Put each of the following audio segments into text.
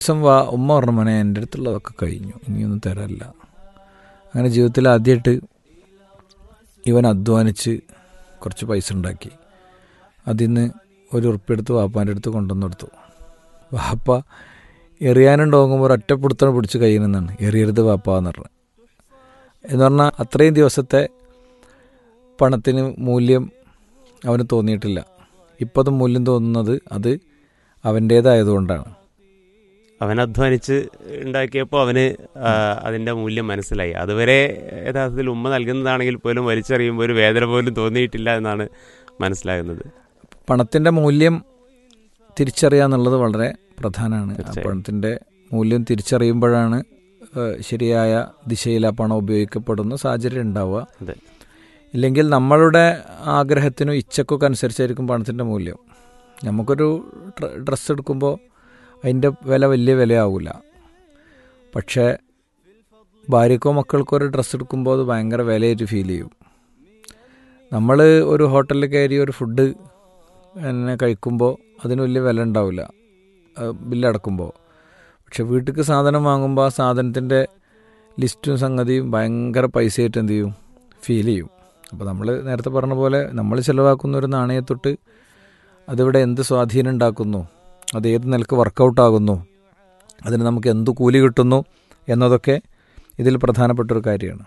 ദിവസം വാ ഉമ്മ പറഞ്ഞ മോനെ എൻ്റെ അടുത്തുള്ളതൊക്കെ കഴിഞ്ഞു ഇനിയൊന്നും തരല്ല അങ്ങനെ ജീവിതത്തിൽ ആദ്യമായിട്ട് ഇവൻ അധ്വാനിച്ച് കുറച്ച് പൈസ ഉണ്ടാക്കി അതിൽ നിന്ന് ഒരു ഉറുപ്പെടുത്ത് വാപ്പാൻ്റെ അടുത്ത് കൊണ്ടുവന്ന് കൊടുത്തു വാപ്പ എറിയാനുണ്ടോങ്ങുമ്പോൾ ഒറ്റപ്പിടുത്തം പിടിച്ച് കയ്യിൽ നിന്നാണ് എറിയരുത് വാപ്പ എന്ന് പറഞ്ഞു എന്ന് പറഞ്ഞാൽ അത്രയും ദിവസത്തെ പണത്തിന് മൂല്യം അവന് തോന്നിയിട്ടില്ല ഇപ്പോൾ അത് മൂല്യം തോന്നുന്നത് അത് അവൻ്റേതായതുകൊണ്ടാണ് അവൻ അധ്വാനിച്ച് ഉണ്ടാക്കിയപ്പോൾ അവന് ആ, അതിന്റെ മൂല്യം മനസ്സിലായി അതുവരെ യഥാർത്ഥത്തിൽ ഉമ്മ നൽകുന്നതാണെങ്കിൽ പോലും വലിച്ചെറിയുമ്പോൾ ഒരു വേദന പോലും തോന്നിയിട്ടില്ല എന്നാണ് മനസ്സിലാകുന്നത് പണത്തിൻ്റെ മൂല്യം തിരിച്ചറിയുക എന്നുള്ളത് വളരെ പ്രധാനമാണ് ആ തീർച്ചയായും. പണത്തിൻ്റെ മൂല്യം തിരിച്ചറിയുമ്പോഴാണ് ഏഹ്, ശരിയായ ദിശയിൽ ആ പണം ഉപയോഗിക്കപ്പെടുന്ന സാഹചര്യം ഉണ്ടാവുക അതെ. ഇല്ലെങ്കിൽ നമ്മളുടെ ആഗ്രഹത്തിനും ഇച്ഛക്കൊക്കെ അനുസരിച്ചായിരിക്കും പണത്തിൻ്റെ മൂല്യം നമുക്കൊരു ഡ്ര- ഡ്രസ്സ് എടുക്കുമ്പോൾ അതിൻ്റെ വില വലിയ വിലയാവില്ല പക്ഷേ ഭാര്യക്കോ മക്കൾക്കോ ഒരു ഡ്രസ്സ് എടുക്കുമ്പോൾ അത് ഭയങ്കര വിലയായിട്ട് ഫീൽ ചെയ്യും നമ്മൾ ഒരു ഹോട്ടലിൽ കയറി ഒരു ഫുഡ് എന്നെ കഴിക്കുമ്പോൾ അതിന് വലിയ വില ഉണ്ടാവില്ല അത് ബില്ലടക്കുമ്പോൾ പക്ഷെ വീട്ടിലേക്ക് സാധനം വാങ്ങുമ്പോൾ ആ സാധനത്തിൻ്റെ ലിസ്റ്റും സംഗതിയും ഭയങ്കര പൈസയായിട്ട് എന്ത് ചെയ്യും ഫീൽ ചെയ്യും അപ്പോൾ നമ്മൾ നേരത്തെ പറഞ്ഞ പോലെ നമ്മൾ ചിലവാക്കുന്ന ഒരു നാണയത്തൊട്ട് അതിവിടെ എന്ത് സ്വാധീനം ഉണ്ടാക്കുന്നു അത് ഏത് നിലക്ക് വർക്കൗട്ട് ആകുന്നു അതിന് നമുക്ക് എന്ത് കൂലി കിട്ടുന്നു എന്നതൊക്കെ ഇതിൽ പ്രധാനപ്പെട്ട ഒരു കാര്യമാണ്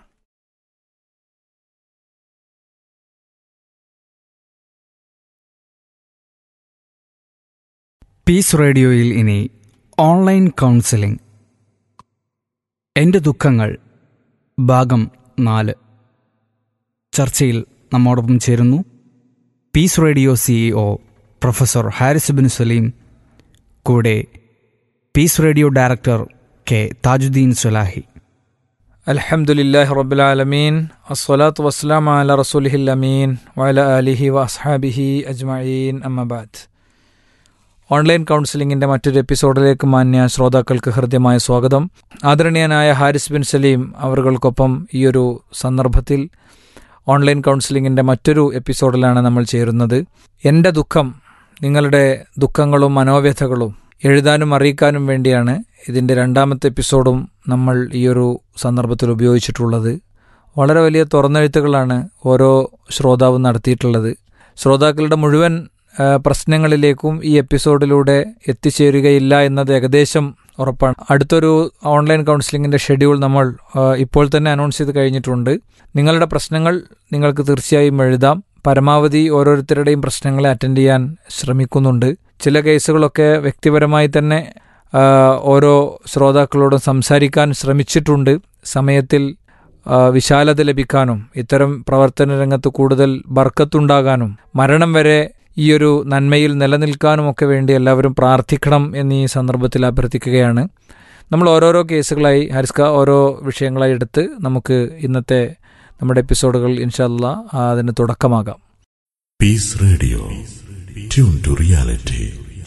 പീസ് റേഡിയോയിൽ ഇനി ഓൺലൈൻ കൗൺസിലിംഗ് എൻ്റെ ദുഃഖങ്ങൾ ഭാഗം നാല് ചർച്ചയിൽ നമ്മോടൊപ്പം ചേരുന്നു peace radio CEO professor Haris Bin Saleem കൂടെ peace radio director K Thajudheen സുലാഹി അൽഹംദുലില്ലാഹി റബ്ബിൽ ആലമീൻ അസ്സലാത്തു വസ്സലാം അല റസൂലിഹിൽ അമീൻ വഅല ആലിഹി വഅസ്ഹാബിഹി അജ്മഈൻ അമ്മബാദ് ഓൺലൈൻ കൗൺസിലിംഗിന്റെ മറ്റൊരു എപ്പിസോഡിലേക്ക് മാന്യ ശ്രോതാക്കൾക്ക് ഹൃദ്യമായ സ്വാഗതം ആദരണീയനായ ഹാരിസ് ബിൻ സലീം അവർകൾക്കൊപ്പം ഈയൊരു സന്ദർഭത്തിൽ ഓൺലൈൻ കൗൺസിലിംഗിന്റെ മറ്റൊരു എപ്പിസോഡിലാണ് നമ്മൾ ചേരുന്നത് എൻ്റെ ദുഃഖം നിങ്ങളുടെ ദുഃഖങ്ങളും മനോവ്യഥകളും എഴുതാനും അറിയിക്കാനും വേണ്ടിയാണ് ഇതിൻ്റെ രണ്ടാമത്തെ എപ്പിസോഡും നമ്മൾ ഈയൊരു സന്ദർഭത്തിൽ ഉപയോഗിച്ചിട്ടുള്ളത് വളരെ വലിയ തുറന്നെഴുത്തുകളാണ് ഓരോ ശ്രോതാവും നടത്തിയിട്ടുള്ളത് ശ്രോതാക്കളുടെ മുഴുവൻ ആ, പ്രശ്നങ്ങളിലേക്കും ഈ എപ്പിസോഡിലൂടെ എത്തിച്ചേരുകയില്ല എന്നത് ഏകദേശം ഉറപ്പാണ് അടുത്തൊരു ഓൺലൈൻ കൗൺസിലിംഗിൻ്റെ ഷെഡ്യൂൾ നമ്മൾ ആ, ഇപ്പോൾ തന്നെ അനൗൺസ് ചെയ്ത് കഴിഞ്ഞിട്ടുണ്ട് നിങ്ങളുടെ പ്രശ്നങ്ങൾ നിങ്ങൾക്ക് തീർച്ചയായും എഴുതാം പരമാവധി ഓരോരുത്തരുടെയും പ്രശ്നങ്ങളെ അറ്റൻഡ് ചെയ്യാൻ ശ്രമിക്കുന്നുണ്ട് ചില കേസുകളൊക്കെ വ്യക്തിപരമായി തന്നെ ആ, ഓരോ ശ്രോതാക്കളോടും സംസാരിക്കാൻ ശ്രമിച്ചിട്ടുണ്ട് സമയത്തിൽ ആ, വിശാലത ലഭിക്കാനും ഇത്തരം പ്രവർത്തന രംഗത്ത് കൂടുതൽ ബർക്കത്തുണ്ടാകാനും മരണം വരെ ഈ ഒരു നന്മയിൽ നിലനിൽക്കാനുമൊക്കെ വേണ്ടി എല്ലാവരും പ്രാർത്ഥിക്കണം എന്നീ സന്ദർഭത്തിൽ അഭ്യർത്ഥിക്കുകയാണ് നമ്മൾ ഓരോരോ കേസുകളായി ഹരിസ്ക ഓരോ വിഷയങ്ങളായി എടുത്ത് നമുക്ക് ഇന്നത്തെ നമ്മുടെ എപ്പിസോഡുകൾ ഇൻഷല്ല അതിന് തുടക്കമാകാം Peace Radio. Tune to reality.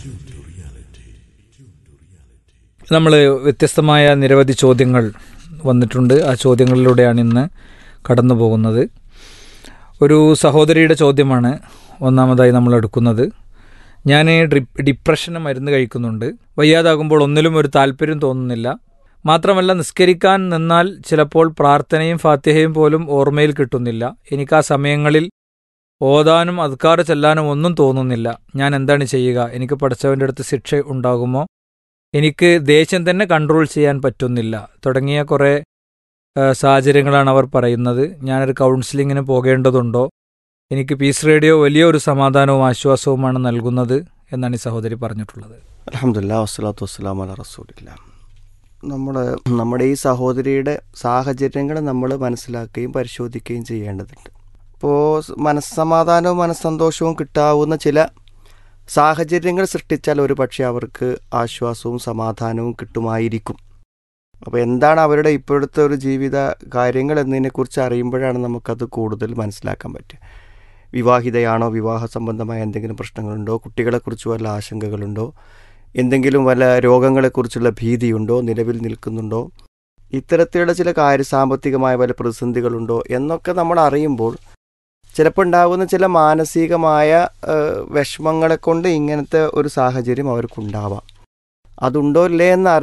നമ്മൾ വ്യത്യസ്തമായ നിരവധി ചോദ്യങ്ങൾ വന്നിട്ടുണ്ട് ആ ചോദ്യങ്ങളിലൂടെയാണ് ഇന്ന് കടന്നു പോകുന്നത് ഒരു സഹോദരിയുടെ ചോദ്യമാണ് ഒന്നാമതായി നമ്മൾ എടുക്കുന്നത് ഞാൻ ഡ്രിപ് ഡിപ്രഷന് മരുന്ന് കഴിക്കുന്നുണ്ട് വയ്യാതാകുമ്പോൾ ഒന്നിലും ഒരു താല്പര്യം തോന്നുന്നില്ല മാത്രമല്ല നിസ്കരിക്കാൻ നിന്നാൽ ചിലപ്പോൾ പ്രാർത്ഥനയും ഫാത്തിഹയും പോലും ഓർമ്മയിൽ കിട്ടുന്നില്ല എനിക്ക് ആ സമയങ്ങളിൽ ഓതാനും അദ്കാറ് ചെല്ലാനും ഒന്നും തോന്നുന്നില്ല ഞാൻ എന്താണ് ചെയ്യുക എനിക്ക് പഠിച്ചവൻ്റെ അടുത്ത് ശിക്ഷ ഉണ്ടാകുമോ എനിക്ക് ദേഷ്യം തന്നെ കൺട്രോൾ ചെയ്യാൻ പറ്റുന്നില്ല തുടങ്ങിയ കുറേ ആ, സാഹചര്യങ്ങളാണ് അവർ പറയുന്നത് ഞാനൊരു കൗൺസിലിങ്ങിന് പോകേണ്ടതുണ്ടോ എനിക്ക് പീസ് റേഡിയോ വലിയൊരു സമാധാനവും ആശ്വാസവുമാണ് നൽകുന്നത് എന്നാണ് ഈ സഹോദരി പറഞ്ഞിട്ടുള്ളത് അലഹമില്ല വസ്സലാത്തു വസ്സലാം അല റസൂലില്ല നമ്മൾ നമ്മുടെ ഈ സഹോദരിയുടെ സാഹചര്യങ്ങൾ നമ്മൾ മനസ്സിലാക്കുകയും പരിശോധിക്കുകയും ചെയ്യേണ്ടതുണ്ട് ഇപ്പോൾ മനസ്സമാധാനവും മനസ്സന്തോഷവും കിട്ടാവുന്ന ചില സാഹചര്യങ്ങൾ സൃഷ്ടിച്ചാൽ ഒരു പക്ഷേ അവർക്ക് ആശ്വാസവും സമാധാനവും കിട്ടുമായിരിക്കും അപ്പോൾ എന്താണ് അവരുടെ ഇപ്പോഴത്തെ ഒരു ജീവിത കാര്യങ്ങൾ എന്നതിനെക്കുറിച്ച് അറിയുമ്പോഴാണ് നമുക്കത് കൂടുതൽ മനസ്സിലാക്കാൻ പറ്റുക വിവാഹിതയാണോ വിവാഹ സംബന്ധമായ എന്തെങ്കിലും പ്രശ്നങ്ങളുണ്ടോ കുട്ടികളെക്കുറിച്ച് വല്ല ആശങ്കകളുണ്ടോ എന്തെങ്കിലും വല്ല രോഗങ്ങളെക്കുറിച്ചുള്ള ഭീതിയുണ്ടോ നിലവിൽ നിൽക്കുന്നുണ്ടോ ഇത്തരത്തിലുള്ള ചില കാര്യ സാമ്പത്തികമായ വല്ല പ്രതിസന്ധികളുണ്ടോ എന്നൊക്കെ നമ്മൾ അറിയുമ്പോൾ ചിലപ്പോൾ ഉണ്ടാകുന്ന ചില മാനസികമായ ഏഹ്, വിഷമങ്ങളെ കൊണ്ട് ഇങ്ങനത്തെ ഒരു സാഹചര്യം അവർക്കുണ്ടാവാം അതുണ്ടോ ഇല്ലേ എന്ന്